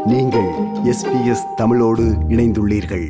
நீங்கள் எஸ்பிஎஸ் தமிழோடு இணைந்துள்ளீர்கள்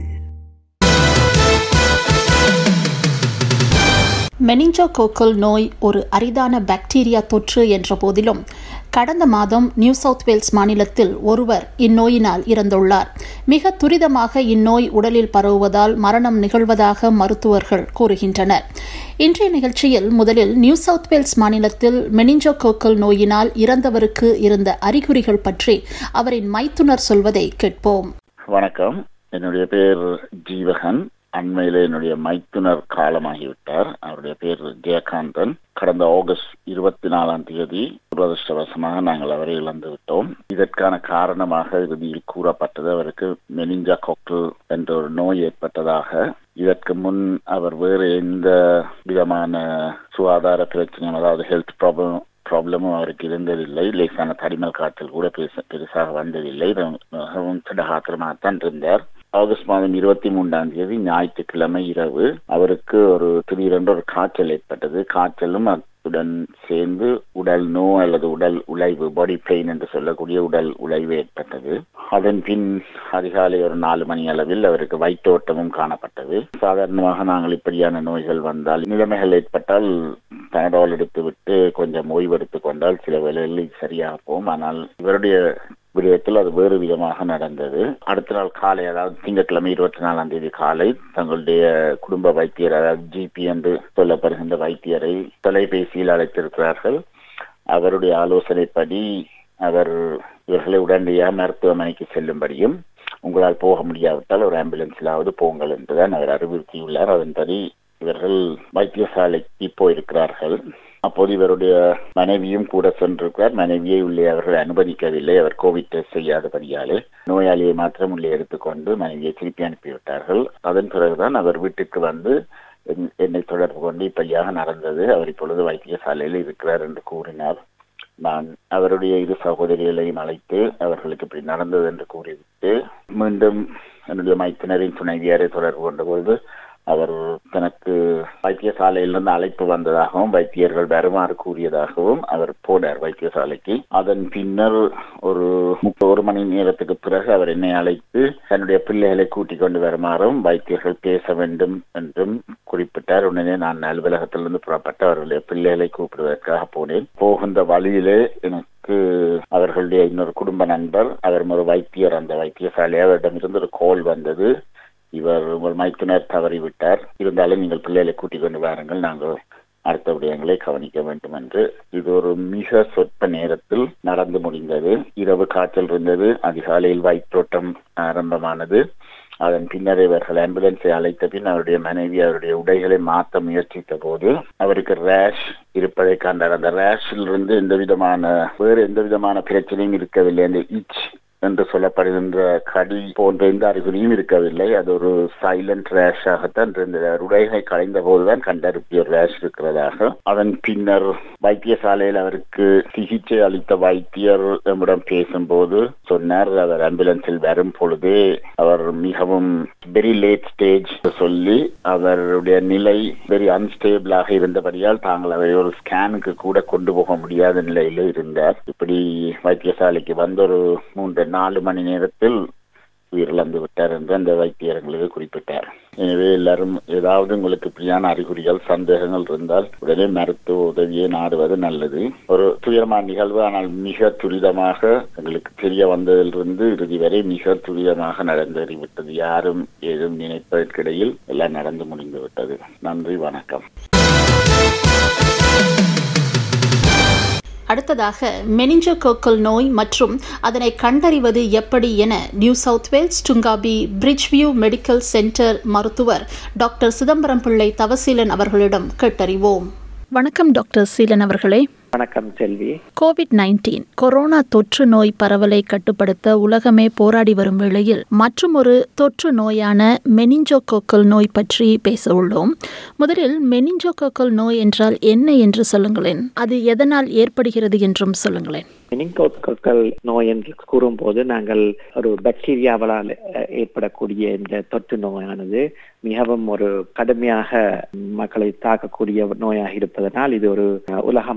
மெனிஞ்சோகோக்கல் நோய் ஒரு அரிதான பாக்டீரியா தொற்று என்ற போதிலும் கடந்த மாதம் நியூ சவுத் வேல்ஸ் மாநிலத்தில் ஒருவர் இந்நோயினால் இறந்துள்ளார் மிக துரிதமாக இந்நோய் உடலில் பரவுவதால் மரணம் நிகழ்வதாக மருத்துவர்கள் கூறுகின்றனர் இன்றைய நிகழ்ச்சியில் முதலில் நியூ சவுத் வேல்ஸ் மாநிலத்தில் மெனிஞ்சோகோக்கல் நோயினால் இறந்தவருக்கு இருந்த அறிகுறிகள் பற்றி அவரின் மைத்துனர் சொல்வதை கேட்போம் வணக்கம் என்னுடைய பேர் ஜீவகன் அண்மையில என்னுடைய மைத்துனர் காலமாகிவிட்டார் அவருடைய பேர் ஜெயகாந்தன் கடந்த ஆகஸ்ட் இருபத்தி நாலாம் தேதி துரதிருஷ்டவசமாக நாங்கள் அவரை இழந்து விட்டோம் இதற்கான காரணமாக இறுதியில் கூறப்பட்டது அவருக்கு மெனிஞ்சா கொக்கல் என்ற ஒரு நோய் ஏற்பட்டதாக இதற்கு முன் அவர் வேறு எந்த விதமான சுகாதார பிரச்சனையும் அதாவது ஹெல்த் ப்ராப்ளம் ப்ராப்ளமும் அவருக்கு இருந்ததில்லை லேசான தடிமல் காய்ச்சல் கூட பெருச பெருசாக வந்ததில்லை மிகவும் திடகாத்திரமாகத்தான் இருந்தார் ஆகஸ்ட் மாதம் இருபத்தி மூன்றாம் தேதி ஞாயிற்றுக்கிழமை இரவு அவருக்கு ஒரு திடீரென்று ஒரு காய்ச்சல் ஏற்பட்டது காய்ச்சலும் அத்துடன் சேர்ந்து உடல் நோ அல்லது உடல் உழைவு பாடி பெயின் என்று சொல்லக்கூடிய உடல் உழைவு ஏற்பட்டது அதன் பின் அதிகாலை ஒரு நாலு மணி அளவில் அவருக்கு வயிற்றோட்டமும் காணப்பட்டது சாதாரணமாக நாங்கள் இப்படியான நோய்கள் வந்தால் நிலைமைகள் ஏற்பட்டால் பேடால் எடுத்துவிட்டு கொஞ்சம் ஓய்வெடுத்துக் கொண்டால் சில வேளைகளில் சரியாக போகும் ஆனால் இவருடைய விடயத்தில் அது வேறு விதமாக நடந்தது அடுத்த நாள் காலை அதாவது திங்கட்கிழமை இருபத்தி நாலாம் தேதி காலை தங்களுடைய குடும்ப வைத்தியர் அதாவது ஜிபி என்று சொல்லப்படுகின்ற வைத்தியரை தொலைபேசியில் அழைத்திருக்கிறார்கள் அவருடைய ஆலோசனைப்படி அவர் இவர்களை உடனடியாக மருத்துவமனைக்கு செல்லும்படியும் உங்களால் போக முடியாவிட்டால் ஒரு ஆம்புலன்ஸிலாவது போங்கள் என்றுதான் அவர் அறிவுறுத்தியுள்ளார் அதன்படி இவர்கள் வைத்தியசாலைக்கு போயிருக்கிறார்கள் அப்போது இவருடைய மனைவியும் கூட சென்றிருக்கிறார் மனைவியை உள்ளே அவர்கள் அனுமதிக்கவில்லை அவர் கோவிட் டெஸ்ட் செய்யாதபடியாலே நோயாளியை மாத்திரம் உள்ளே எடுத்துக்கொண்டு மனைவியை திருப்பி அனுப்பிவிட்டார்கள் அதன் பிறகுதான் அவர் வீட்டுக்கு வந்து என்னை தொடர்பு கொண்டு இப்படியாக நடந்தது அவர் இப்பொழுது வைத்தியசாலையில் இருக்கிறார் என்று கூறினார் நான் அவருடைய இரு சகோதரிகளையும் அழைத்து அவர்களுக்கு இப்படி நடந்தது என்று கூறிவிட்டு மீண்டும் என்னுடைய மைத்தினரின் துணைவியாரை தொடர்பு கொண்ட பொழுது அவர் தனக்கு வைத்தியசாலையிலிருந்து அழைப்பு வந்ததாகவும் வைத்தியர்கள் வருமாறு கூறியதாகவும் அவர் போனார் வைத்தியசாலைக்கு அதன் பின்னர் ஒரு முப்பது மணி நேரத்துக்கு பிறகு அவர் என்னை அழைத்து தன்னுடைய பிள்ளைகளை கூட்டிக் கொண்டு வருமாறும் வைத்தியர்கள் பேச வேண்டும் என்றும் குறிப்பிட்டார் உடனே நான் அலுவலகத்திலிருந்து புறப்பட்டு அவர்களுடைய பிள்ளைகளை கூப்பிடுவதற்காக போனேன் போகின்ற வழியிலே எனக்கு அவர்களுடைய இன்னொரு குடும்ப நண்பர் அவர் ஒரு வைத்தியர் அந்த வைத்தியசாலை அவரிடமிருந்து ஒரு கோல் வந்தது இவர் உங்கள் மைத்துனர் தவறிவிட்டார் இருந்தாலும் நீங்கள் பிள்ளைகளை கூட்டிக் கொண்டு வாருங்கள் நாங்கள் அடுத்த விடயங்களை கவனிக்க வேண்டும் என்று இது ஒரு மிக சொற்ப நேரத்தில் நடந்து முடிந்தது இரவு காய்ச்சல் இருந்தது அதிகாலையில் வயிற்றோட்டம் ஆரம்பமானது அதன் பின்னர் இவர்கள் ஆம்புலன்ஸை அழைத்த பின் அவருடைய மனைவி அவருடைய உடைகளை மாற்ற முயற்சித்த போது அவருக்கு ரேஷ் இருப்பதை கண்டார் அந்த ரேஷில் இருந்து எந்த விதமான வேறு எந்த விதமான பிரச்சனையும் இருக்கவில்லை அந்த இச் என்று சொல்லப்படுகின்ற கடி போன்ற எந்த அறிகுறியும் இருக்கவில்லை அது ஒரு சைலண்ட் ரேஷாகத்தான் இருந்தது உடைகளை கலைந்த போதுதான் கண்டறிப்பிய ஒரு ரேஷ் இருக்கிறதாக அதன் பின்னர் வைத்தியசாலையில் அவருக்கு சிகிச்சை அளித்த வைத்தியர் நம்மிடம் பேசும்போது சொன்னார் அவர் ஆம்புலன்ஸில் வரும் பொழுதே அவர் மிகவும் வெரி லேட் ஸ்டேஜ் சொல்லி அவருடைய நிலை வெரி அன்ஸ்டேபிளாக இருந்தபடியால் தாங்கள் அவரை ஒரு ஸ்கேனுக்கு கூட கொண்டு போக முடியாத நிலையில இருந்தார் இப்படி வைத்தியசாலைக்கு வந்த ஒரு மூன்று நாலு மணி நேரத்தில் உயிரிழந்து விட்டார் என்று அந்த வைத்தியர் எங்களுக்கு குறிப்பிட்டார் எனவே எல்லாரும் ஏதாவது உங்களுக்கு இப்படியான அறிகுறிகள் சந்தேகங்கள் இருந்தால் உடனே மருத்துவ உதவியை நாடுவது நல்லது ஒரு துயரமான நிகழ்வு ஆனால் மிக துரிதமாக எங்களுக்கு தெரிய வந்ததிலிருந்து இறுதி வரை மிக துரிதமாக நடந்தேறிவிட்டது யாரும் ஏதும் நினைப்பதற்கிடையில் எல்லாம் நடந்து முடிந்து விட்டது நன்றி வணக்கம் அடுத்ததாக மெனிஞ்சோகோக்கல் நோய் மற்றும் அதனை கண்டறிவது எப்படி என New South Wales Toongabbie Bridgeview medical centre மருத்துவர் டாக்டர் சிதம்பரம் பிள்ளை தவசீலன் அவர்களிடம் கேட்டறிவோம் வணக்கம் டாக்டர் சீலன் அவர்களே வணக்கம் செல்வி கோவிட் நைன்டீன் கொரோனா தொற்று நோய் பரவலை கட்டுப்படுத்த உலகமே போராடி வரும் வேளையில் மற்றும் ஒரு தொற்று நோயான மெனிஞ்சோகோக்கல் நோய் பற்றி பேச உள்ளோம் முதலில் மெனிஞ்சோகோக்கல் நோய் என்றால் என்ன என்று சொல்லுங்களேன் அது எதனால் ஏற்படுகிறது என்றும் சொல்லுங்களேன் மெனிங்கோக்கல் நோய் என்று கூறும்போது நாங்கள் ஒரு பாக்டீரியாவலால் ஏற்படக்கூடிய இந்த தொற்று நோயானது மிகவும் ஒரு கடுமையாக மக்களை தாக்கக்கூடிய நோயாக இருப்பதனால் இது ஒரு உலக மட்டத்திலே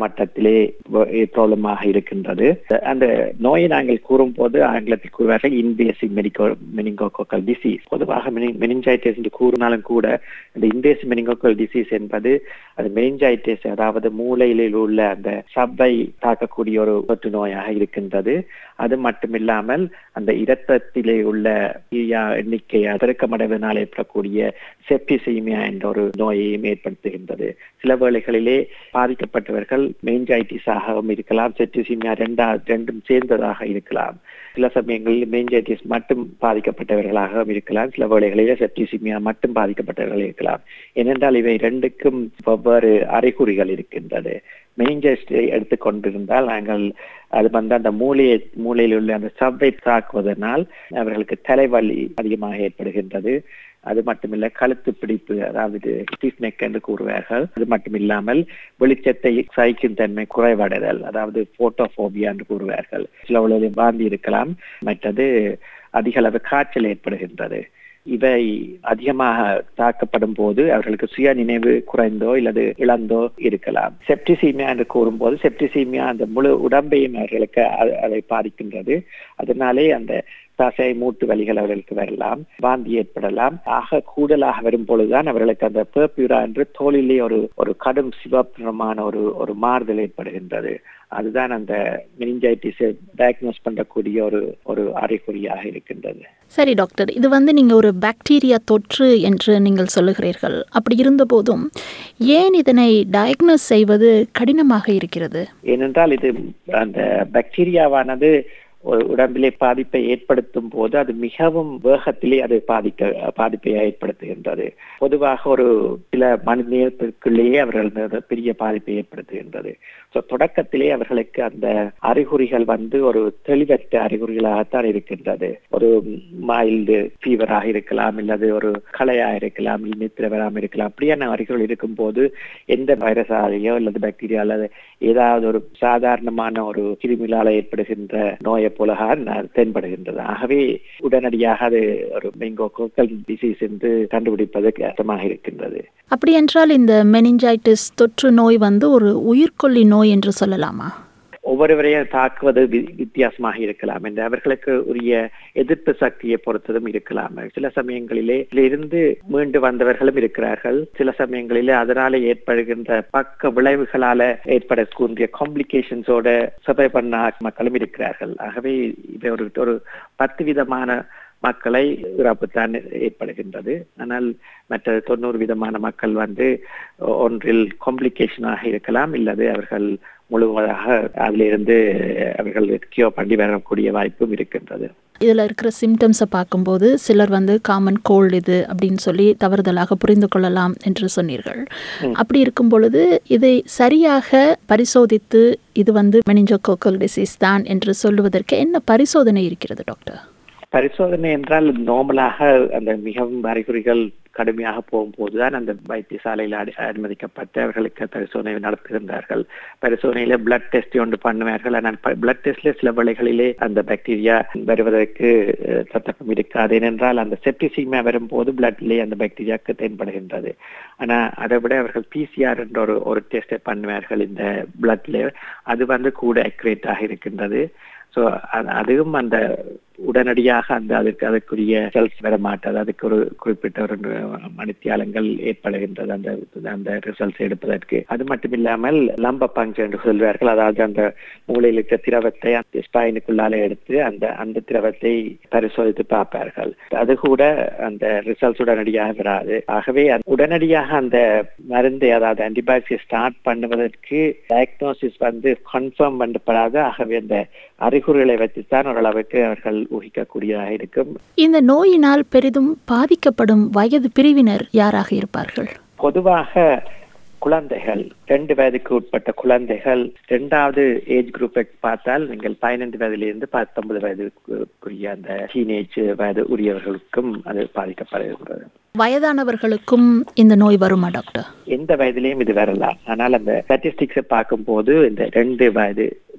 குழந்தைகளிலே ப்ராப்ளமாக இருக்கின்றது அந்த நோயை நாங்கள் கூறும்போது ஆங்கிலத்தில் கூறுவார்கள் இன்வேசிவ் மெனிகோ மெனிங்கோகோக்கல் டிசீஸ் பொதுவாக மெனிஞ்சைட்டிஸ் என்று கூறினாலும் கூட இந்த இன்வேசிவ் மெனிங்கோக்கல் டிசீஸ் என்பது அது மெனிஞ்சைட்டிஸ் அதாவது மூளையில் உள்ள அந்த சவ்வை தாக்கக்கூடிய ஒரு தொற்று நோயாக இருக்கின்றது அது மட்டுமில்லாமல் அந்த இரத்தத்திலே உள்ள எண்ணிக்கை பெருக்கமடைவதனால் ஏற்படக்கூடிய செப்டிசீமியா என்ற ஒரு நோயையும் ஏற்படுத்துகின்றது சில வேளைகளிலே பாதிக்கப்பட்டவர்கள் மெயின்ஜைட்டிஸாகவும் இருக்கலாம் செப்டிசீமியா ரெண்டா ரெண்டும் சேர்ந்ததாக இருக்கலாம் சில சமயங்களில் மெயின்ஜைட்டிஸ் மட்டும் பாதிக்கப்பட்டவர்களாகவும் இருக்கலாம் சில வேளைகளிலே செப்டிசிமியா மட்டும் பாதிக்கப்பட்டவர்கள் இருக்கலாம் ஏனென்றால் இவை ரெண்டுக்கும் வெவ்வேறு அறிகுறிகள் இருக்கின்றது மெயின்ஜைஸ்டை எடுத்துக்கொண்டிருந்தால் நாங்கள் அது வந்து அந்த மூளையை மூளையில் உள்ள அந்த சவ்வை தாக்குவதனால் அவர்களுக்கு தலைவலி அதிகமாக ஏற்படுகின்றது அது மட்டுமில்ல கழுத்து பிடிப்பு அதாவது ஸ்டீஃப் நெக் என்று கூறுவார்கள் அது மட்டுமில்லாமல் வெளிச்சத்தை சகிக்கும் தன்மை குறைவடைதல் அதாவது போட்டோபோபியா என்று கூறுவார்கள் சில உலகில் வாந்தி இருக்கலாம் மற்றது அதிக அளவு காய்ச்சல் ஏற்படுகின்றது இவை அதிகமாக தாக்கப்படும் போது அவர்களுக்கு சுய நினைவு குறைந்தோ இல்லது இழந்தோ இருக்கலாம் செப்டிசீமியா என்று கூறும்போது செப்டிசீமியா அந்த முழு உடம்பையும் அவர்களுக்கு அதை பாதிக்கின்றது அதனாலே அந்த தசை மூட்டு வலிகள் அவர்களுக்கு வரலாம் வாந்தி ஏற்படலாம் ஆக கூடுதலாக வரும் பொழுதுதான் அவர்களுக்கு அந்த பேர்பியூரா என்று தோலிலே ஒரு ஒரு கடும் சிவப்புறமான ஒரு ஒரு மாறுதல் ஏற்படுகின்றது அதுதான் அந்த மெனிஞ்சைட்டிஸ் டயக்னோஸ் பண்ணக்கூடிய ஒரு ஒரு அறிகுறியாக இருக்கின்றது சரி டாக்டர் இது வந்து நீங்க ஒரு பாக்டீரியா தொற்று என்று நீங்கள் சொல்லுகிறீர்கள் அப்படி இருந்த போதும் ஏன் இதனை டயக்னோஸ் செய்வது கடினமாக இருக்கிறது ஏனென்றால் இது அந்த பாக்டீரியாவானது உடம்பிலே பாதிப்பை ஏற்படுத்தும் போது அது மிகவும் வேகத்திலே அது பாதிக்க பாதிப்பை ஏற்படுத்துகின்றது பொதுவாக ஒரு சில மணி நேரத்திற்குள்ளேயே அவர்கள் பெரிய பாதிப்பை ஏற்படுத்துகின்றது ஸோ தொடக்கத்திலே அவர்களுக்கு அந்த அறிகுறிகள் வந்து ஒரு தெளிவற்ற அறிகுறிகளாகத்தான் இருக்கின்றது ஒரு மைல்டு ஃபீவராக இருக்கலாம் இல்லது ஒரு களையாக இருக்கலாம் நித்திர வராமல் இருக்கலாம் அப்படியான அறிகுறிகள் இருக்கும் போது எந்த வைரஸாலேயோ அல்லது பாக்டீரியா அல்லது ஏதாவது ஒரு சாதாரணமான ஒரு கிருமிகளால் ஏற்படுகின்ற நோயை போலக தென்படுகின்றது ஆகவே உடனடியாக அது ஒரு மெங்கோகோக்கல் டிசீஸ் என்று கண்டுபிடிப்பது கஷ்டமாக இருக்கின்றது அப்படி என்றால் இந்த மெனிஞ்சைட்டிஸ் தொற்று நோய் வந்து ஒரு உயிர்கொல்லி நோய் என்று சொல்லலாமா ஒவ்வொருவரையும் தாக்குவது வித்தியாசமாக இருக்கலாம் என்று அவர்களுக்கு உரிய எதிர்ப்பு சக்தியை பொறுத்ததும் இருக்கலாம் சில சமயங்களிலே இருந்து மீண்டு வந்தவர்களும் இருக்கிறார்கள் சில சமயங்களிலே அதனால ஏற்படுகின்ற பக்க விளைவுகளால ஏற்படக்கூடிய காம்ப்ளிகேஷன்ஸோட சபை பண்ண மக்களும் இருக்கிறார்கள் ஆகவே இவை ஒரு ஒரு பத்து விதமான மக்களை இறப்புத்தான் ஏற்படுகின்றது ஆனால் மற்ற தொண்ணூறு விதமான மக்கள் வந்து ஒன்றில் காம்ப்ளிகேஷனாக இருக்கலாம் இல்லது அவர்கள் முழுவதாக அதிலிருந்து அவர்கள் கியோ பண்ணி வரக்கூடிய வாய்ப்பும் இருக்கின்றது இதில் இருக்கிற சிம்டம்ஸை பார்க்கும்போது சிலர் வந்து காமன் கோல்டு இது அப்படின்னு சொல்லி தவறுதலாக புரிந்து கொள்ளலாம் என்று சொன்னீர்கள் அப்படி இருக்கும் பொழுது இதை சரியாக பரிசோதித்து இது வந்து மெனிஞ்சோகோக்கல் டிசீஸ் தான் என்று சொல்லுவதற்கு என்ன பரிசோதனை இருக்கிறது டாக்டர் பரிசோதனை என்றால் நார்மலாக அந்த மிகவும் அறிகுறிகள் கடுமையாக போகும்போதுதான் அந்த வைத்தியசாலையில் அனுமதிக்கப்பட்டு அவர்களுக்கு பரிசோதனை நடத்துகின்றார்கள் பரிசோதனையில பிளட் டெஸ்ட் ஒன்று பண்ணுவார்கள் ஆனால் பிளட் டெஸ்ட்ல சில வேளைகளிலே அந்த பாக்டீரியா வருவதற்கு சந்தர்ப்பம் இருக்காது ஏனென்றால் அந்த செப்டிசிமா வரும்போது பிளட்லேயே அந்த பாக்டீரியாவுக்கு தென்படுகின்றது ஆனா அதை விட அவர்கள் பிசிஆர் என்ற ஒரு ஒரு டெஸ்டை பண்ணுவார்கள் இந்த பிளட்ல அது வந்து கூட அக்யூரேட்டாக இருக்கின்றது ஸோ அதுவும் அந்த உடனடியாக அந்த அதுக்கு அதற்குரிய ரிசல்ட்ஸ் வர மாட்டாது அதுக்கு ஒரு குறிப்பிட்ட ஒரு மணித்தியாலங்கள் ஏற்படுகின்றது அந்த அந்த ரிசல்ட்ஸ் எடுப்பதற்கு அது மட்டும் இல்லாமல் லம்ப பங்கு என்று சொல்வார்கள் அதாவது அந்த மூளையில் இருக்கிற திரவத்தை அந்த ஸ்பைனுக்குள்ளால எடுத்து அந்த அந்த திரவத்தை பரிசோதித்து பார்ப்பார்கள் அது கூட அந்த ரிசல்ட்ஸ் உடனடியாக வராது ஆகவே உடனடியாக அந்த மருந்தை அதாவது ஆன்டிபயோட்டிக் ஸ்டார்ட் பண்ணுவதற்கு டயக்னோசிஸ் வந்து கன்ஃபார்ம் பண்ணப்படாது ஆகவே அந்த அறிகுறிகளை வைத்துத்தான் ஓரளவுக்கு அவர்கள் ஊகிக்கக்கூடியதாக இருக்கும் இந்த நோயினால் பெரிதும் பாதிக்கப்படும் வயது பிரிவினர் யாராக இருப்பார்கள் பொதுவாக குழந்தைகள் ரெண்டு வயதுக்கு உட்பட்ட குழந்தைகள் ரெண்டாவது ஏஜ் குரூப்பை பார்த்தால் நீங்கள் பதினைந்து வயதிலிருந்து பத்தொன்பது வயதுக்குரிய அந்த டீனேஜ் வயது உரியவர்களுக்கும் அது பாதிக்கப்படுகிறது வயதானவர்களுக்கும் இந்த நோய் வருமா டாக்டர் எந்த வயதிலையும் இது வரலாம் ஆனால் அந்த ஸ்டாட்டிஸ்டிக்ஸை பார்க்கும்போது இந்த ரெண்டு வயது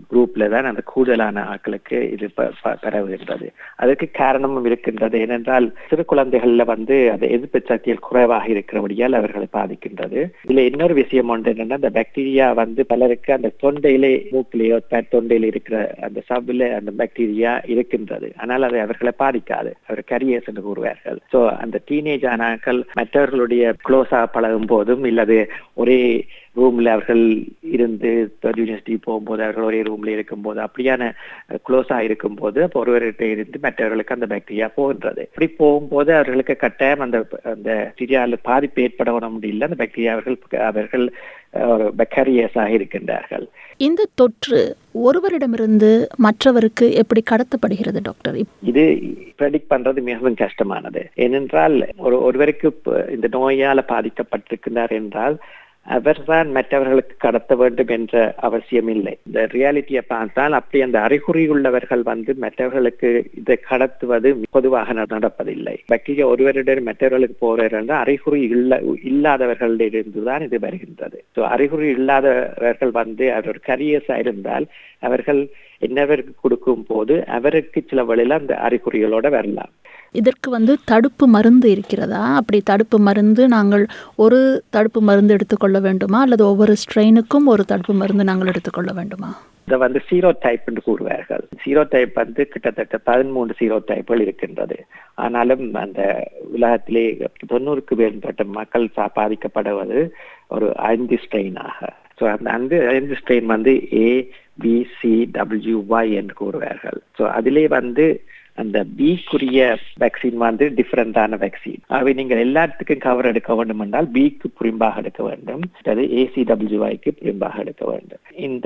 குரூப்ல தான் அந்த கூடுதலான ஆட்களுக்கு இது ப- ப- பரவுகின்றது அதற்கு காரணமும் இருக்கின்றது ஏனென்றால் சிறு குழந்தைகள்ல வந்து அந்த எதிர்ப்பு சக்தியில் குறைவாக இருக்கிறபடியால் அவர்களை பாதிக்கின்றது இதுல இன்னொரு விஷயம் ஒன்று என்னன்னா அந்த பாக்டீரியா வந்து பலருக்கு அந்த தொண்டையிலே மூக்கிலேயோ த- தொண்டையில இருக்கிற அந்த சவ்வில் அந்த பாக்டீரியா இருக்கின்றது ஆனால் அது அவர்களை பாதிக்காது அவர் கரியர்ஸ் என்று கூறுவார்கள் சோ அந்த டீனேஜ் ஆனாக்கள் மற்றவர்களுடைய க்ளோஸா பழகும் போதும் இல்லது ஒரே ரூம்ல அவர்கள் இருந்து யூனிவர்சிட்டி போகும்போது அவர்கள் ஒரே ரூம்ல இருக்கும்போது அப்படியான க்ளோஸா இருக்கும்போது அப்போ ஒருவர்கிட்ட இருந்து மற்றவர்களுக்கு அந்த பாக்டீரியா போகின்றது அப்படி போகும்போது அவர்களுக்கு கட்டாயம் அந்த அந்த பாக்டீரியாவில் பாதிப்பு ஏற்பட முடியல அந்த பாக்டீரியா அவர்கள் அவர்கள் ஒரு பெக்கரியஸாக இருக்கின்றார்கள் இந்த தொற்று ஒருவரிடமிருந்து மற்றவருக்கு எப்படி கடத்தப்படுகிறது டாக்டர் இப்- இது ப்ரெடிக்ட் பண்றது மிகவும் கஷ்டமானது ஏனென்றால் ஒரு ஒருவருக்கு இப்ப இந்த நோயால பாதிக்கப்பட்டிருக்கிறார் என்றால் அவர்தான் மற்றவர்களுக்கு கடத்த வேண்டும் என்ற அவசியம் இல்லை இந்த ரியாலிட்டியை பார்த்தால் அப்படி அந்த அறிகுறி உள்ளவர்கள் வந்து மற்றவர்களுக்கு இதை கடத்துவது பொதுவாக நட- நடப்பதில்லை பாக்டீரியா ஒருவரிடம் மற்றவர்களுக்கு போகிறார்கள் என்றால் அறிகுறி இல்ல இல்லாதவர்களிடம் தான் இது வருகின்றது ஸோ அறிகுறி இல்லாதவர்கள் வந்து அவர் கரியஸா இருந்தால் அவர்கள் என்னவருக்கு கொடுக்கும் போது அவருக்கு சில வழியில அந்த அறிகுறிகளோட வரலாம் இதற்கு வந்து தடுப்பு மருந்து இருக்கிறதா அப்படி தடுப்பு மருந்து நாங்கள் ஒரு தடுப்பு மருந்து எடுத்துக்கொள்ள வேண்டுமா அல்லது ஒவ்வொரு ஸ்ட்ரெயினுக்கும் ஒரு தடுப்பு மருந்து நாங்கள் எடுத்துக்கொள்ள வேண்டுமா இதை வந்து சீரோ டைப் என்று கூறுவார்கள் சீரோ டைப் வந்து கிட்டத்தட்ட பதிமூன்று சீரோ டைப்புகள் இருக்கின்றது ஆனாலும் அந்த உலகத்திலே தொண்ணூறுக்கு மேற்பட்ட மக்கள் சா- பாதிக்கப்படுவது ஒரு ஐந்து ஸ்ட்ரெயினாக ஸோ அந்த அந்த ஐந்து ஸ்ட்ரெயின் வந்து A B C W Y என்று கூறுவார்கள் ஸோ அதிலே வந்து அந்த பிக்குரிய வேக்சின் வந்து டிஃபரெண்டான வேக்சின் ஆகவே நீங்கள் எல்லாத்துக்கும் கவர் எடுக்க வேண்டும் என்றால் பிக்கு புரிம்பாக எடுக்க வேண்டும் அது ஏசிடபிள்யூஐக்கு புரிம்பாக எடுக்க வேண்டும் இந்த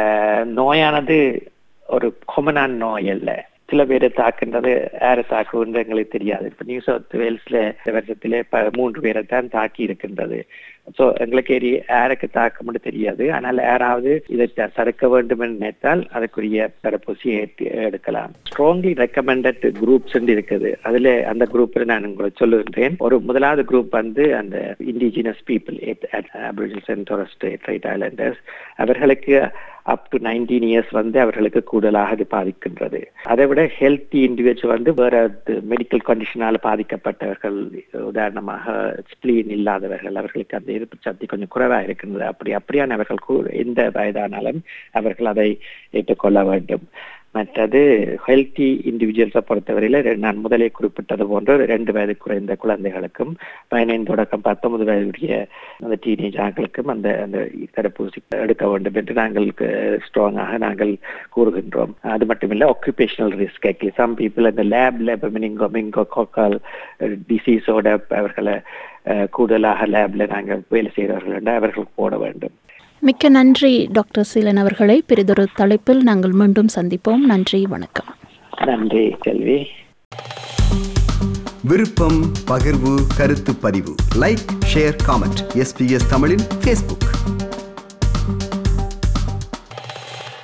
நோயானது ஒரு கொமனான நோய் அல்ல சில பேரை தாக்குன்றது யாரை தாக்குன்றது எங்களுக்கு தெரியாது இப்ப நியூ சவுத் வேல்ஸ்ல இந்த வருஷத்திலே ப- மூன்று பேரை தான் தாக்கி இருக்கின்றது சோ எங்களுக்கு ஏறி யாருக்கு தாக்கம்னு தெரியாது ஆனால் யாராவது இதை த- தடுக்க வேண்டும் என்று நினைத்தால் அதுக்குரிய தடுப்பூசியை ஏற்று- எடுக்கலாம் ஸ்ட்ராங்லி ரெக்கமெண்டட் குரூப்ஸ் இருக்குது அதுல அந்த குரூப்ல நான் உங்களுக்கு சொல்லுகின்றேன் ஒரு முதலாவது குரூப் வந்து அந்த indigenous people Aboriginals and Torres Strait Islanders அவர்களுக்கு அப் டு நைன்டீன் இயர்ஸ் வந்து அவர்களுக்கு கூடுதலாக அது பாதிக்கின்றது அதை விட ஹெல்த்தி இண்டிவிஜுவல் வந்து வேற மெடிக்கல் கண்டிஷனால பாதிக்கப்பட்டவர்கள் உதாரணமாக ஸ்பிளீன் இல்லாதவர்கள் அவர்களுக்கு அந்த எதிர்ப்பு சக்தி கொஞ்சம் குறைவா இருக்கின்றது அப்படி அப்படியானவர்கள் கூ- எந்த வயதானாலும் அவர்கள் அதை ஏற்றுக்கொள்ள வேண்டும் மற்றது ஹெல்த்தி இண்டிவிஜுவல்ஸை பொறுத்தவரையில ரெ- நான் முதலே குறிப்பிட்டது போன்று ரெண்டு வயது குறைந்த குழந்தைகளுக்கும் பதினைந்து தொடக்கம் பத்தொன்பது வயதுடைய அந்த டீனேஜ் ஆட்களுக்கும் அந்த அந்த தடுப்பூசி எடுக்க வேண்டும் என்று நாங்கள் ஸ்ட்ராங்காக நாங்கள் கூறுகின்றோம் அது மட்டுமில்லை occupational risk actually some people அந்த லேப்ல இப்போ மினிங்கோ மிங்கோ கோக்கால் டிசீஸோட அவர்களை அஹ், கூடுதலாக லேப்ல நாங்கள் வேலை செய்கிறவர்கள் என்றால் அவர்களுக்கு போட வேண்டும் மிக்க நன்றி டாக்டர் சீலன் அவர்களை பெரிதொரு தலைப்பில் நாங்கள் மீண்டும் சந்திப்போம் நன்றி வணக்கம் நன்றி செல்வி விருப்பம் பகிர்வு கருத்து பதிவு லைக் ஷேர் காமெண்ட் எஸ்பிஎஸ் தமிழின் ஃபேஸ்புக்